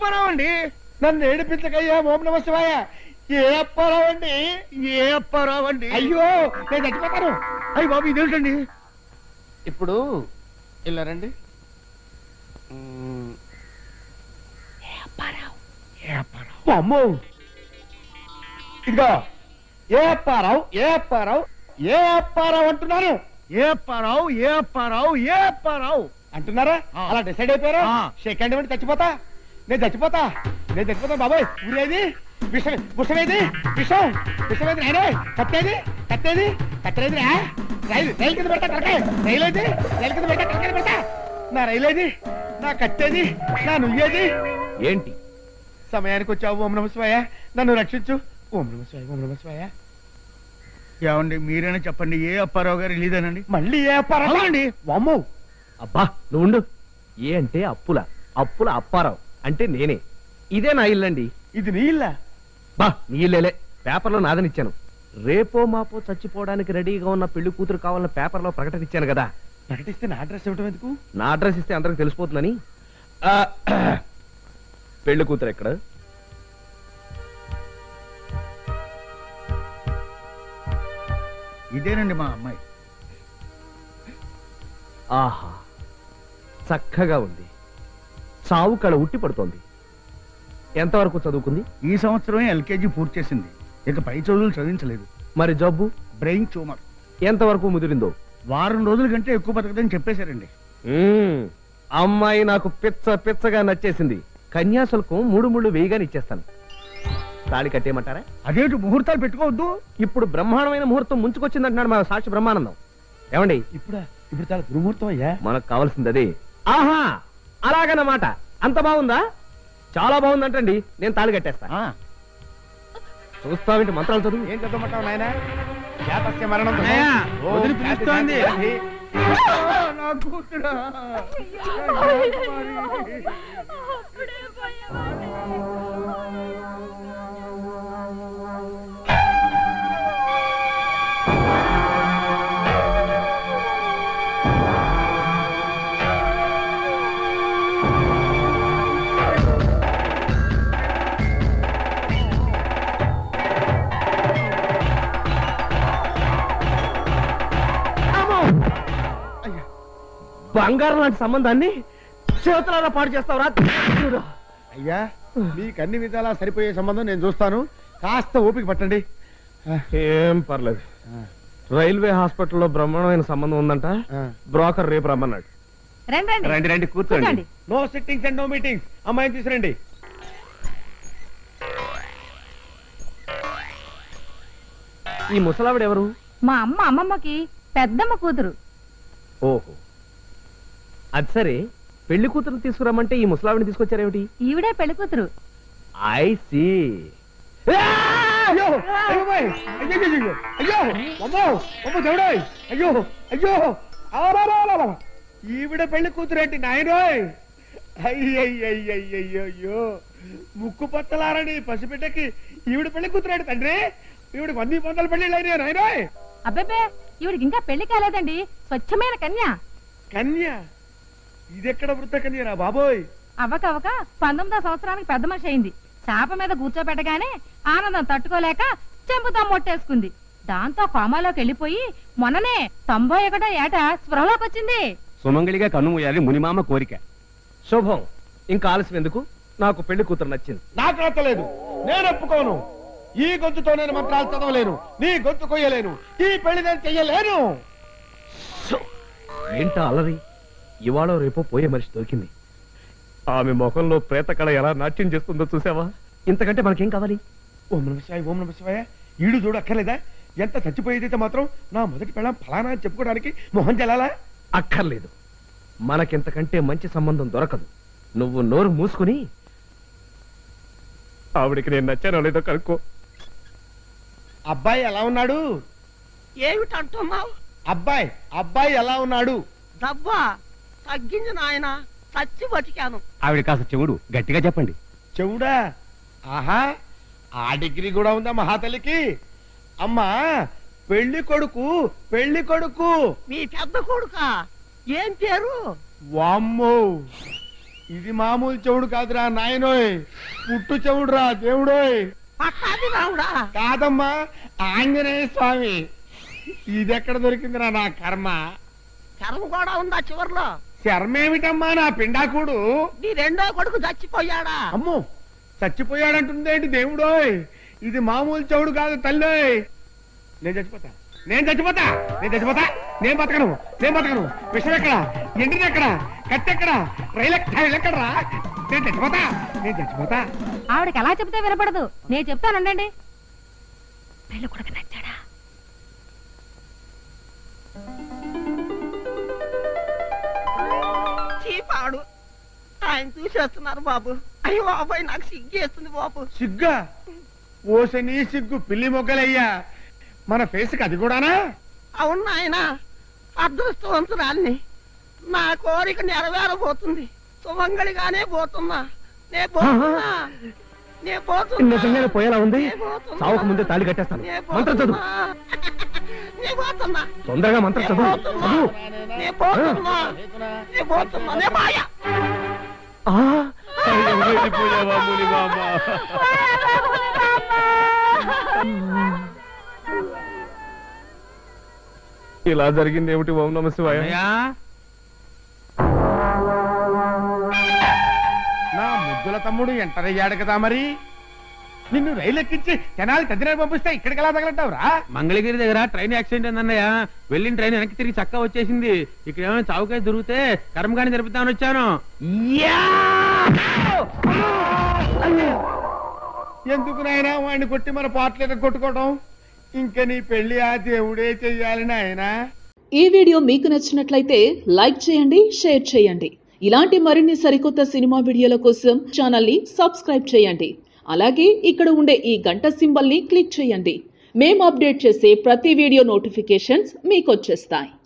అప్పారావు అండి నన్ను ఏడిపించకయ్యా ఓం నమ శివాయ ఏ అప్పారావు అండి ఏ అప్పారావు అండి అయ్యో నేను చచ్చిపోతాను అయ్యి బాబు ఇదేంటండి ఇప్పుడు ఇలా రండి అమ్మో ఇదిగో ఏ అప్పారావు ఏ అప్పారావు ఏ అప్పారావు అంటున్నాను ఏ అప్పారావు ఏ అప్పారావు ఏ అప్పారావు అంటున్నారా ఆ. అలా డిసైడ్ అయిపోయారు ఆ. సెకండ్ ఇవ్వండి చచ్చిపోతా నేను చచ్చిపోతా నేను చచ్చిపోతా బాబాయ్ ఊరేది విషం విషమేది విషం విషమేది నాయనే కట్టేది కట్టేది కట్టేది రా రైలు రైలు కింద పెడతా తలకాయ రైలు ఏది రైలు కింద పెడతా తలకాయ పెడతా నా రైలు ఏది నా కట్టేది నా నుయ్యేది ఏంటి సమయానికి వచ్చావు ఓం నమ శివాయ నన్ను రక్షించు ఓం నమ శివాయ ఓం నమ శివాయ ఏమండి మీరైనా చెప్పండి ఏ అప్పారావు గారు ఇలీదేనండి మళ్ళీ ఏ అప్పారా అవునండి. వామ్మో అబ్బా నువ్వు ఉండు. ఏ అంటే అప్పుల అప్పుల అప్పారావు అంటే నేనే ఇదే నా ఇల్లండి ఇది నీ ఇల్లా బా నీ ఇల్లేలే పేపర్లో నాదనిచ్చాను రేపో మాపో చచ్చిపోవడానికి రెడీగా ఉన్న పెళ్లి కూతురు కావాలన్న పేపర్లో ప్రకటన ఇచ్చాను కదా ప్రకటిస్తే నా అడ్రస్ ఇవ్వటం ఎందుకు నా అడ్రస్ ఇస్తే అందరికి తెలిసిపోతుందని ఆ, పెళ్లి కూతురు ఎక్కడ ఇదేనండి మా అమ్మాయి ఆహా చక్కగా ఉంది చావు కళ ఉట్టి పడుతోంది ఎంతవరకు చదువుకుంది ఈ సంవత్సరమే ఎల్కేజీ పూర్తి చేసింది ఇక పై చదువులు చదివించలేదు మరి జబ్బు బ్రెయిన్ ట్యూమర్ ఎంతవరకు ముదిరిందో వారం రోజుల కంటే ఎక్కువ బతకదని చెప్పేశారండి మ్మ్. అమ్మాయి నాకు పిచ్చ పిచ్చగా నచ్చేసింది కన్యాశుల్కం మూడు ముళ్ళు వేయగానే ఇచ్చేస్తాను తాళి కట్టేయమంటారా అదేంటి ముహూర్తాలు పెట్టుకోవద్దు ఇప్పుడు బ్రహ్మాండమైన ముహూర్తం ముంచుకొచ్చిందంటున్నాడు మా సాక్షి బ్రహ్మానందం ఏమండి ఇప్పుడా ఇప్పుడు చాలా గురుమూర్తం అయ్యా మనకు కావాల్సింది అదే ఆహా అలాగన్నమాట అంత బాగుందా చాలా బాగుందంటండి నేను తాళి కట్టేస్తా ఆ, చూస్తావేంటి మంత్రాలు చదువు ఏం చదవమంటావు నాయన జాతస్య మరణం అన్నయ్య, ఓం వదిలి శాంతి పిలుస్తోంది. శాంతి శాంతి. నా కూతురా. బంగారం లాంటి సంబంధాన్ని చేతులారా పాడు చేస్తావురా చూడు. అయ్యా మీకు అన్ని విధాలా సరిపోయే సంబంధం నేను చూస్తాను కాస్త ఓపిక పట్టండి ఏం పర్లేదు రైల్వే హాస్పిటల్లో బ్రహ్మాండమైన సంబంధం ఉందంట బ్రోకర్ రేపు రమ్మన్నాడు రండి రండి రండి రండి కూర్చోండి కూర్చోండి no sittings and no meetings అమ్మాయిని తీసుకురండి ఈ ముసలావిడ ఎవరు మా అమ్మ అమ్మమ్మకి పెద్దమ్మ కూతురు ఓహో అది సరే పెళ్లి కూతురు తీసుకురమ్మంటే ఈ ముసలావిడిని తీసుకొచ్చారేమిటి ఈవిడే పెళ్లి కూతురు ఐ సి అయ్యో అయ్యో బాయ్. అయ్యో అయ్యో, అయ్యో అయ్యో అమ్మో అమ్మో దేవుడోయ్ అయ్యో అయ్యో ఆరారారారా. ఈవిడ పెళ్లి కూతురేంటి నాయనోయ్ అయ్యయ్యయ్యయ్యో ముక్కు పచ్చలారని పసిబిడ్డకి ఈవిడ పెళ్లి కూతురేంటి తండ్రి ఈవిడ వంద వందల పెళ్లిళ్ళు అయినాయి నాయనోయ్ అబ్బబ్బే ఈవిడికి ఇంకా పెళ్లి కాలేదండి స్వచ్ఛమైన కన్య కన్య ఇదెక్కడ వృద్ధ కన్యరా బాబోయ్ అవ్వక అవ్వక పంతొమ్మిదో సంవత్సరానికి పెద్ద మనిషి అయింది చాప మీద కూర్చోబెట్టగానే ఆనందం తట్టుకోలేక చెంపుతా మొట్టేసుకుంది దాంతో కోమాలోకి వెళ్ళిపోయి మొన్ననే తొంభై ఒకటో ఏట స్పృహలోకి వచ్చింది సుమంగళిగా కన్నుమూయాలి మునిమామ కోరిక శుభం ఇంకా ఆలస్యం ఎందుకు నాకు పెళ్లి కూతురు నచ్చింది నాకు నచ్చలేదు నేను ఒప్పుకోను ఈ గొంతుతో నేను మంత్రాలు చదవలేను నీ గొంతు కొయ్యలేను ఈ పెళ్లి నేను చెయ్యలేను ఏంటా అలరి ఇవాళ రేపో పోయే మనిషి దొరికింది ఆమె ముఖంలో ప్రేతకళ ఎలా నాట్యం చేస్తుందో చూసావా ఇంతకంటే మనకేం కావాలి ఓం నమ శివాయ ఓం నమ శివాయ ఈడు చూడు అక్కర్లేదా ఎంత చచ్చిపోయేదైతే మాత్రం నా మొదటి పెళ్ళం ఫలానా అని చెప్పుకోవడానికి మొహం చెల్లాలా అక్కర్లేదు మనకింతకంటే మంచి సంబంధం దొరకదు నువ్వు నోరు మూసుకుని ఆవిడికి నేను నచ్చానో లేదో కనుక్కో అబ్బాయి ఎలా ఉన్నాడు ఏమిటంటున్నావు అబ్బాయి అబ్బాయి ఎలా ఉన్నాడు డబ్బా తగ్గింది నాయన చచ్చి బతికాను ఆవిడ కాస్త చెవుడు గట్టిగా చెప్పండి చెవుడా ఆహా ఆ డిగ్రీ కూడా ఉందా మహాతల్లికి అమ్మా పెళ్లి కొడుకు పెళ్లి కొడుకు మీ పెద్ద కొడుక ఏం పేరు వామ్మో ఇది మామూలు చెవుడు కాదురా నాయనోయ్ పుట్టు చెవుడురా దేవుడోయ్ పట్టాది రావుడా కాదమ్మా ఆంజనేయ స్వామి ఇది ఎక్కడ దొరికిందిరా నా కర్మ చరం కూడా ఉందా చివర్లో శర్మేమిటమ్మా నా పిండాకుడు నీ రెండో కొడుకు చచ్చిపోయాడా అమ్మో చచ్చిపోయాడంటుందేంటి దేవుడోయ్ ఇది మామూలు చెవుడు కాదు తల్లోయ్ నేను చచ్చిపోతా నేను చచ్చిపోతా నేను చచ్చిపోతా నేను బతకను నేను బతకను విషయం ఎక్కడ ఎండిది ఎక్కడ కత్తి ఎక్కడ రైలు ఎక్కడ రైలు ఎక్కడరా నేను చచ్చిపోతా నేను చచ్చిపోతా ఆవిడకి ఎలా చెప్తే వినపడదు నేను చెప్తానండి పెళ్ళి కొడుకు నచ్చాడా చీపాడు ఆయన చూసేస్తున్నారు బాబు అయ్యో బాబాయ్ నాకు సిగ్గేస్తుంది బాబు సిగ్గా ఓసని సిగ్గు పిల్లి మొగ్గలయ్యా మన ఫేస్కి అది కూడానా అవును నాయన అదృష్టవంతురాల్ని నా కోరిక నెరవేరబోతుంది సుమంగళిగానే పోతున్నా నే పోతున్నా నే పోతున్నా నిజంగానే పోయేలా ఉంది నే పోతున్నా. సావుకు ముందే తాళి కట్టేస్తాను నే మంత్రం చదువు పోతున్నా. నే పోతున్నా తొందరగా మంత్రం నే చదువు పోతున్నా. చదువు నే పోతున్నా నే పోతున్నా నే మాయా ఆ, వెళ్ళిపోయావా మునిమామ ఇలా జరిగింది ఏమిటి ఓం నమ శివాయ నా ముద్దుల తమ్ముడు ఎంటర్ అయ్యాడు కదా మరి నిన్ను రైలు ఎక్కించి జనాలు తదిన పంపిస్తే ఇక్కడికి ఎలా తగలంటావురా మంగళగిరి దగ్గర ట్రైన్ యాక్సిడెంట్ అయిందన్నయ్య వెళ్ళిన ట్రైన్ వెనక్కి తిరిగి చక్కా వచ్చేసింది ఇక్కడ ఏమైనా చౌకాయ దొరికితే కర్మకాని జరుపుతామని వచ్చాను ఎందుకు నాయనా వాడిని కొట్టి మన పాటలు కొట్టుకోవడం ఇంకా నీ పెళ్లి ఆ దేవుడే చెయ్యాలి నాయనా ఈ వీడియో మీకు నచ్చినట్లయితే లైక్ చేయండి షేర్ చేయండి ఇలాంటి మరిన్ని సరికొత్త సినిమా వీడియోల కోసం ఛానల్ని సబ్స్క్రైబ్ చేయండి అలాగే ఇక్కడ ఉండే ఈ గంట సింబల్ని క్లిక్ చేయండి మేము అప్డేట్ చేసే ప్రతి వీడియో నోటిఫికేషన్స్ మీకు వచ్చేస్తాయి